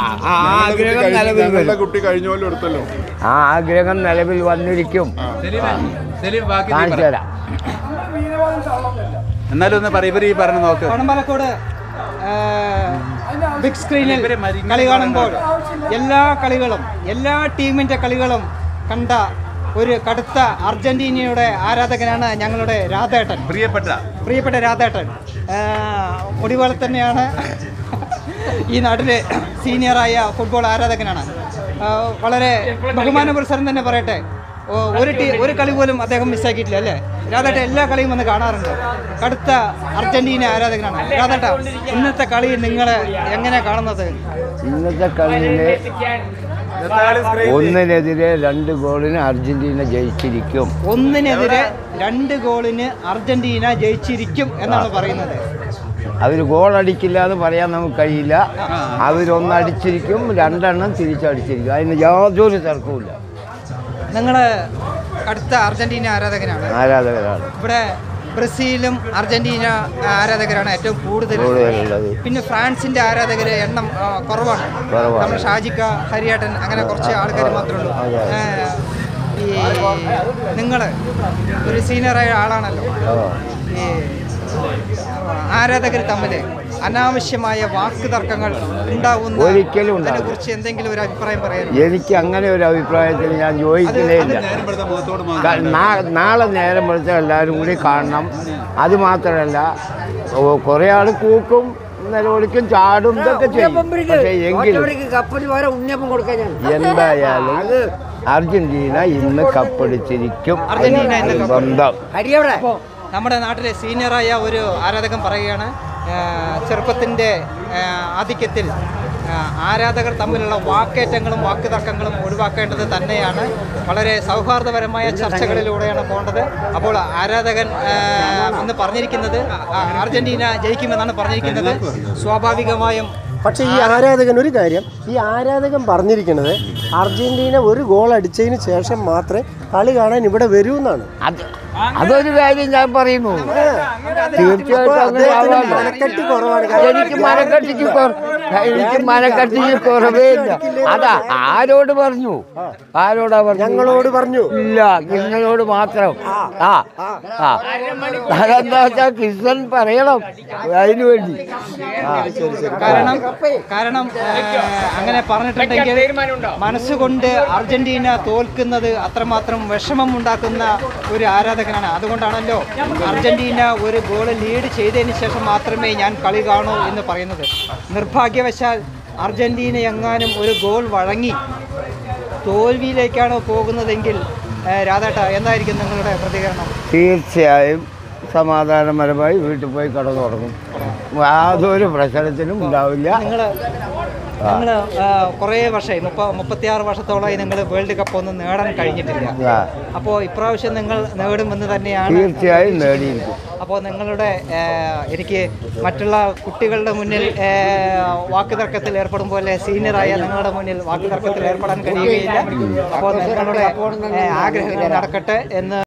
ആ ആഗ്രഹം നിലവിൽ ഞങ്ങളുടെ വരും കുട്ടി കഴിഞ്ഞ പോലെ എടുത്തല്ലോ ആ ആഗ്രഹം നിലവിൽ വന്നിരിക്കും കാണിച്ചു തരാം എന്നാലും ഒന്ന് പറ ഇവർ ഈ പറഞ്ഞ നോക്ക് പണമ്പലക്കോട് ബിഗ് സ്ക്രീനിൽ ഇവരെ മരിങ്ങനെ കളി കാണുമ്പോൾ എല്ലാ കളികളും എല്ലാ ടീമിൻ്റെ കളികളും കണ്ട ഒരു കടുത്ത അർജന്റീനയുടെ ആരാധകനാണ് ഞങ്ങളുടെ രാധേട്ടൻ പ്രിയപ്പെട്ട പ്രിയപ്പെട്ട രാധേട്ടൻ ആ, മുടിപോലെ തന്നെയാണ് ഈ നാട്ടിലെ സീനിയറായ ഫുട്ബോൾ ആരാധകനാണ് ആ, വളരെ ബഹുമാന പുരസ്സരം തന്നെ പറയട്ടെ ഓ, ഒരു ടീ ഒരു കളി പോലും അദ്ദേഹം മിസ്സാക്കിയിട്ടില്ല അല്ലേ രാധേട്ട എല്ലാ കളിയും വന്ന് കാണാറുണ്ട് കടുത്ത അർജന്റീന ആരാധകനാണ് രാധേട്ട ഇന്നത്തെ കളി നിങ്ങൾ എങ്ങനെ കാണുന്നത് ഇന്നത്തെ കളിയിൽ ഒന്നിനെതിരെ രണ്ട് ഗോളിന് അർജന്റീന ജയിച്ചിരിക്കും ഒന്നിനെതിരെ രണ്ട് ഗോളിന് അർജന്റീന ജയിച്ചിരിക്കും എന്നാണ് പറയുന്നത് അവർ ഗോൾ അടിക്കില്ല എന്ന് പറയാൻ നമുക്ക് കഴിയില്ല അവരൊന്നടിച്ചിരിക്കും രണ്ടെണ്ണം തിരിച്ചടിച്ചിരിക്കും അതിന് യാതൊരു തർക്കവുമില്ല നിങ്ങൾ കടുത്ത അർജന്റീന ആരാധകനാണ് ആരാധകരാണ് ഇവിടെ ബ്രസീലും അർജന്റീന ആരാധകരാണ് ഏറ്റവും കൂടുതൽ കൂടുതലുള്ളത് പിന്നെ ഫ്രാൻസിന്റെ ആരാധകര് എണ്ണം ആ, കുറവാണ് കുറവാണ്. നമ്മുടെ ഷാജിക്ക ഹരിയേട്ടൻ അങ്ങനെ കുറച്ച് ആൾക്കാർ മാത്രമേ ഉള്ളൂ അതെ. ഏ, ഈ നിങ്ങൾ ഒരു സീനിയറായ ആളാണല്ലോ ഈ ആരാധകർ തമ്മിൽ അനാവശ്യമായ വാക്ക് തർക്കങ്ങൾ ഉണ്ടാവുന്ന ഒരിക്കലും ഉണ്ടാവില്ല. കുറിച്ച് എന്തെങ്കിലും ഒരു അഭിപ്രായം പറയാൻ എനിക്ക് അങ്ങനെ ഒരു അഭിപ്രായത്തിൽ ഞാൻ യോജിക്കുന്നേ ഇല്ല നേരം പെടുത്ത മുഖത്തോട് മുഖം ക- നാ- നാളെ നേരം വെളുത്ത എല്ലാവരും കൂടി കാണണം അത് മാത്രമല്ല ഓ, കുറേ ആൾ കൂക്കും നിലവിളിക്കും ചാടും ഇതൊക്കെ ചെയ്യും പക്ഷേ എങ്കിലും കപ്പന് പകരം ഉണ്ണിയപ്പം കൊടുക്കാൻ ഞാൻ എന്തായാലും അർജന്റീന ഇന്ന് കപ്പടിച്ചിരിക്കും അർജന്റീന ഇന്ന് അത് ബന്ധം ഹരിയവിടെ അപ്പോൾ നമ്മുടെ നാട്ടിലെ സീനിയറായ ഒരു ആരാധകൻ പറയുകയാണ് ആ, ചെറുപ്പത്തിൻ്റെ ആ, ആധിക്യത്തിൽ ആ, ആരാധകർ തമ്മിലുള്ള വാക്കേറ്റങ്ങളും വാക്കുതർക്കങ്ങളും ഒഴിവാക്കേണ്ടത് തന്നെയാണ് വളരെ സൗഹാർദ്ദപരമായ ചർച്ചകളിലൂടെയാണ് പോകേണ്ടത് അപ്പോൾ ആരാധകൻ ആ, എന്ന് പറഞ്ഞിരിക്കുന്നത് ആ, അർജന്റീന ജയിക്കുമെന്നാണ് പറഞ്ഞിരിക്കുന്നത് സ്വാഭാവികമായും പക്ഷേ ഈ ആരാധകൻ ഒരു കാര്യം ഈ ആരാധകൻ പറഞ്ഞിരിക്കുന്നത് അർജന്റീന ഒരു ഗോൾ അടിച്ചതിന് ശേഷം മാത്രമേ കളി കാണാൻ ഇവിടെ വരൂ എന്നാണ് അത് അതൊരു കാര്യം ഞാൻ പറയുന്നു തീർച്ചയായിട്ടും അങ്ങനെ അദ്ദേഹത്തിന് ആവാമല്ലോ. മനക്കെട്ട് കുറവാണ് കാരണം എനിക്ക് മനക്കട്ടിക്ക് കുറ- എനിക്ക് മനക്കട്ടിക്ക് കുറവേ ഇല്ല അതാ ആരോട് പറഞ്ഞു ആരോടാ പറഞ്ഞു ഞങ്ങളോട് പറഞ്ഞു ഇല്ല നിങ്ങളോട് മാത്രം ആ ആ അതെന്താ വെച്ചാൽ കൃഷ്ണൻ പറയണം അതിനു വേണ്ടി ആ കാരണം കാരണം ആ, അങ്ങനെ പറഞ്ഞിട്ടുണ്ടെങ്കിൽ മനസ്സുകൊണ്ട് അർജന്റീന തോൽക്കുന്നത് അത്രമാത്രം വിഷമം ഉണ്ടാക്കുന്ന ഒരു ആരാധകനാണ് അതുകൊണ്ടാണല്ലോ അർജന്റീന ഒരു ഗോൾ ലീഡ് ചെയ്തതിന് ശേഷം മാത്രമേ ഞാൻ കളി കാണൂ എന്ന് പറയുന്നത് നിർഭാഗ്യവശാൽ അർജന്റീന എങ്ങാനും ഒരു ഗോൾ വഴങ്ങി തോൽവിയിലേക്കാണോ പോകുന്നതെങ്കിൽ ആ, രാധേട്ട എന്തായിരിക്കും നിങ്ങളുടെ പ്രതികരണം തീർച്ചയായും സമാധാനപരമായി വീട്ടിൽ പോയി കടന്നു തുടങ്ങും യാതൊരു പ്രശ്നത്തിനും ഉണ്ടാവില്ല നിങ്ങൾ നിങ്ങൾ കുറേ വർഷമായി മുപ്പ മുപ്പത്തിയാറ് വർഷത്തോളമായി നിങ്ങൾ വേൾഡ് കപ്പ് ഒന്നും നേടാൻ കഴിഞ്ഞിട്ടില്ല ആ, അപ്പോൾ ഇപ്രാവശ്യം നിങ്ങൾ നേടുമെന്ന് തന്നെയാണ് തീർച്ചയായും നേടിയിരിക്കും അപ്പോൾ നിങ്ങളുടെ ആ, എനിക്ക് മറ്റുള്ള കുട്ടികളുടെ മുന്നിൽ ആ, വാക്കുതർക്കത്തിൽ ഏർപ്പെടും പോലെ സീനിയറായ നിങ്ങളുടെ മുന്നിൽ വാക്കുതർക്കത്തിൽ ഏർപ്പെടാൻ കഴിയുകയില്ല അപ്പോൾ നിങ്ങളുടെ ആ, ആഗ്രഹം നടക്കട്ടെ എന്ന്